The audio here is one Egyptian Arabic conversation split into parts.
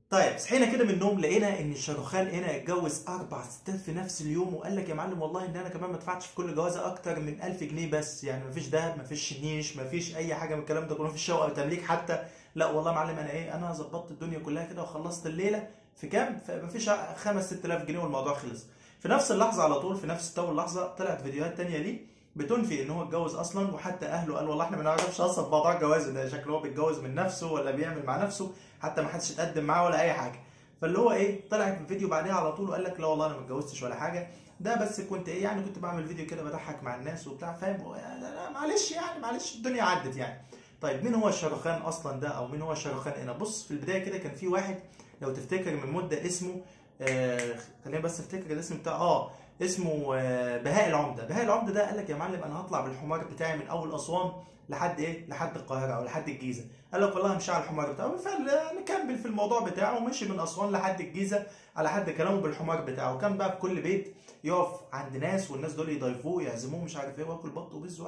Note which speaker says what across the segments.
Speaker 1: طيب صحينا كده من النوم لقينا ان الشاروخان هنا اتجوز اربع ستات في نفس اليوم وقال لك يا معلم والله ان انا كمان ما دفعتش في كل جوازه اكتر من 1000 جنيه بس يعني مفيش دهب مفيش نيش مفيش اي حاجه من الكلام ده كله مفيش شقه تمليك حتى لا والله يا معلم انا ايه انا ظبطت الدنيا كلها كده وخلصت الليله في كام؟ في مفيش 5 6000 جنيه والموضوع خلص في نفس اللحظه على طول في نفس تو اللحظه طلعت فيديوهات تانية ليه بتنفي ان هو اتجوز اصلا وحتى اهله قال والله احنا ما نعرفش اصلا موضوع الجواز ده شكله هو بيتجوز من نفسه ولا بيعمل مع نفسه حتى ما حدش اتقدم معاه ولا اي حاجه فاللي هو ايه طلع في الفيديو بعدها على طول وقال لك لا والله انا ما اتجوزتش ولا حاجه ده بس كنت ايه يعني كنت بعمل فيديو كده بضحك مع الناس وبتاع فاهم لا معلش يعني معلش الدنيا عدت يعني طيب مين هو الشاروخان اصلا ده او مين هو الشاروخان هنا بص في البدايه كده كان في واحد لو تفتكر من مده اسمه آه خلينا بس افتكر الاسم بتاعه اه اسمه آه بهاء العمده بهاء العمده ده قال لك يا معلم انا هطلع بالحمار بتاعي من اول اسوان لحد ايه لحد القاهره او لحد الجيزه قال لك والله همشي على الحمار بتاعه بالفعل نكمل في الموضوع بتاعه ومشي من اسوان لحد الجيزه على حد كلامه بالحمار بتاعه وكان بقى في كل بيت يقف عند ناس والناس دول يضيفوه يعزموه مش عارف ايه واكل بط وبز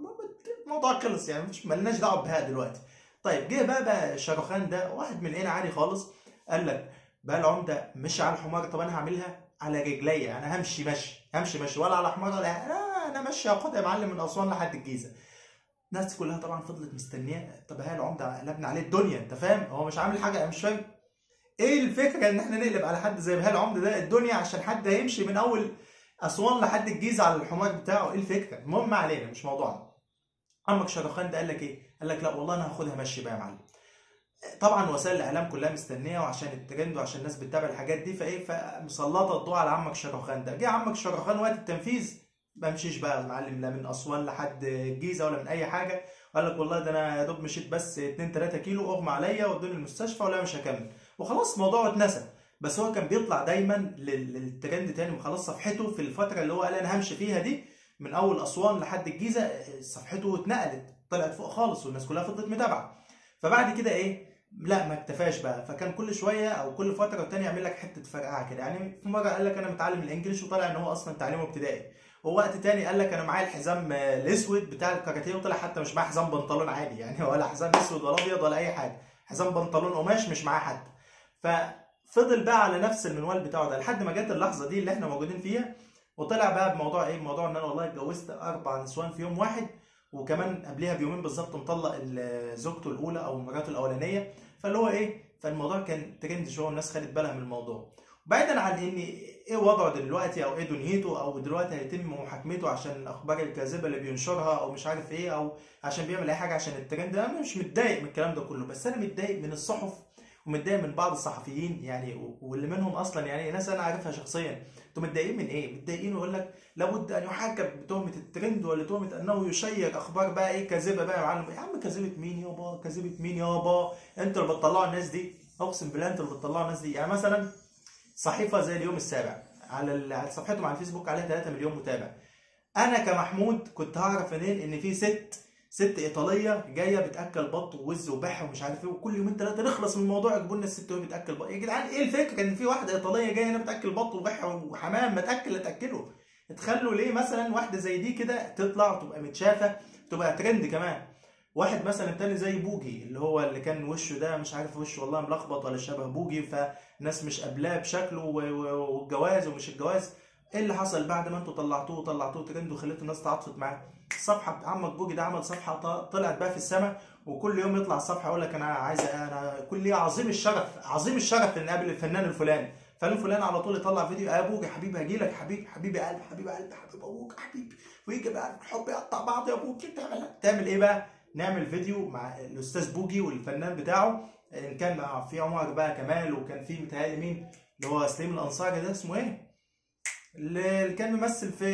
Speaker 1: الموضوع خلص يعني مش مالناش دعوه بهاء دلوقتي طيب جه بقى بقى شاروخان ده واحد من هنا عادي خالص قال لك بقى العمده مشي على الحمار طب انا هعملها على رجليا انا همشي مشي همشي مشي ولا على حمار ولا انا انا ماشي هاخدها يا معلم من اسوان لحد الجيزه الناس كلها طبعا فضلت مستنياه طب هي العمده قلبنا عليه الدنيا انت فاهم هو مش عامل حاجه انا مش فاهم ايه الفكره ان احنا نقلب على حد زي بهاء العمده ده الدنيا عشان حد هيمشي من اول اسوان لحد الجيزه على الحمار بتاعه ايه الفكره المهم ما علينا مش موضوعنا عمك شاروخان ده قال لك ايه قال لك لا والله انا هاخدها مشي بقى يا معلم طبعا وسائل الاعلام كلها مستنيه وعشان الترند وعشان الناس بتتابع الحاجات دي فايه فمسلطه الضوء على عمك شاروخان ده جه عمك شاروخان وقت التنفيذ ما مشيش بقى المعلم لا من اسوان لحد الجيزه ولا من اي حاجه قال لك والله ده انا يا دوب مشيت بس 2 3 كيلو اغمى عليا ودوني المستشفى ولا مش هكمل وخلاص الموضوع اتنسى بس هو كان بيطلع دايما للترند تاني وخلاص صفحته في الفتره اللي هو قال انا همشي فيها دي من اول اسوان لحد الجيزه صفحته اتنقلت طلعت فوق خالص والناس كلها فضلت متابعه فبعد كده ايه لا ما اكتفاش بقى فكان كل شويه او كل فتره والتانيه يعمل لك حته فرقعه كده يعني في مره قال لك انا متعلم الانجليش وطلع ان هو اصلا تعليمه ابتدائي ووقت تاني قال لك انا معايا الحزام الاسود بتاع الكاراتيه وطلع حتى مش معاه حزام بنطلون عادي يعني ولا حزام اسود ولا ابيض ولا اي حاجه حزام بنطلون قماش مش معاه حتى ففضل بقى على نفس المنوال بتاعه ده لحد ما جت اللحظه دي اللي احنا موجودين فيها وطلع بقى بموضوع ايه موضوع ان انا والله اتجوزت اربع نسوان في يوم واحد وكمان قبلها بيومين بالظبط مطلق زوجته الاولى او مراته الاولانيه فاللي هو ايه فالموضوع كان ترند شويه والناس خدت بالها من الموضوع بعيدا عن ان ايه وضعه دلوقتي او ايه دنيته او دلوقتي هيتم محاكمته عشان الاخبار الكاذبه اللي بينشرها او مش عارف ايه او عشان بيعمل اي حاجه عشان الترند انا مش متضايق من الكلام ده كله بس انا متضايق من الصحف ومتضايق من بعض الصحفيين يعني واللي منهم اصلا يعني ناس انا عارفها شخصيا انتوا متضايقين من ايه؟ متضايقين ويقول لك لابد ان يحاكم بتهمه الترند ولا تهمه انه يشير اخبار بقى ايه كاذبه بقى يا معلم يا عم كاذبه مين يابا؟ كاذبه مين يابا؟ انتوا اللي بتطلعوا الناس دي اقسم بالله انتوا اللي بتطلعوا الناس دي يعني مثلا صحيفه زي اليوم السابع على صفحتهم على الفيسبوك عليها 3 مليون متابع انا كمحمود كنت هعرف منين ان في ست ست ايطاليه جايه بتاكل بط ووز وبح ومش عارف ايه وكل يومين ثلاثه نخلص من الموضوع يجيبوا لنا الست وهي بتاكل بط يا جدعان ايه الفكره ان في واحده ايطاليه جايه هنا بتاكل بط وبح وحمام ما تاكل تاكله تخلوا ليه مثلا واحده زي دي كده تطلع وتبقى متشافه تبقى ترند كمان واحد مثلا تاني زي بوجي اللي هو اللي كان وشه ده مش عارف وشه والله ملخبط ولا شبه بوجي فناس مش قابلاه بشكله والجواز ومش الجواز ايه اللي حصل بعد ما انتوا طلعتوه وطلعتوه ترند وخليتوا الناس تعاطفت معاه صفحه عمك بوجي ده عمل صفحه طلعت بقى في السماء وكل يوم يطلع الصفحه يقول لك انا عايز انا كل عظيم الشرف عظيم الشرف ان اقابل الفنان الفلاني فلان فلان على طول يطلع فيديو يا ابوك يا حبيبي هجي لك حبيبي حبيبي قلب حبيبي قلب حبيب ابوك حبيبي ويجي بقى الحب يقطع بعض يا ابوك تعمل تعمل ايه بقى؟ نعمل فيديو مع الاستاذ بوجي والفنان بتاعه ان كان في عمر بقى كمال وكان في متهيألي مين اللي هو سليم الانصاري ده اسمه ايه؟ اللي كان ممثل في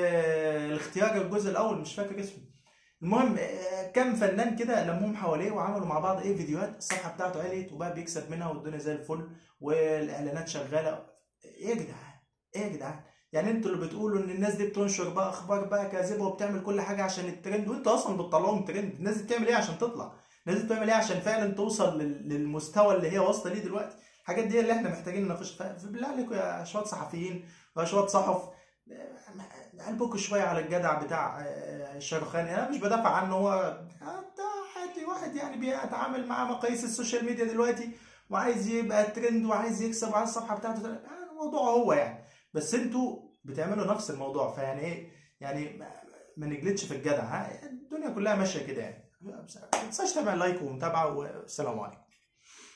Speaker 1: الاختيار الجزء الاول مش فاكر اسمه المهم كم فنان كده لمهم حواليه وعملوا مع بعض ايه فيديوهات الصفحه بتاعته عليت وبقى بيكسب منها والدنيا زي الفل والاعلانات شغاله ايه يا جدعان ايه يا جدعان يعني انتوا اللي بتقولوا ان الناس دي بتنشر بقى اخبار بقى كاذبه وبتعمل كل حاجه عشان الترند وانتوا اصلا بتطلعوهم ترند الناس دي بتعمل ايه عشان تطلع الناس دي بتعمل ايه عشان فعلا توصل للمستوى اللي هي واصله ليه دلوقتي الحاجات دي اللي احنا محتاجين نناقش فبالله عليكم يا شويه صحفيين ويا شويه صحف قلبكم شويه على الجدع بتاع الشاروخان انا مش بدافع عنه هو عادي واحد يعني بيتعامل مع مقاييس السوشيال ميديا دلوقتي وعايز يبقى ترند وعايز يكسب وعايز الصفحه بتاعته يعني الموضوع هو يعني بس انتوا بتعملوا نفس الموضوع فيعني ايه يعني ما- ما نجلدش في الجدع ها الدنيا كلها ماشيه كده يعني ما تنساش تعمل لايك ومتابعه والسلام عليكم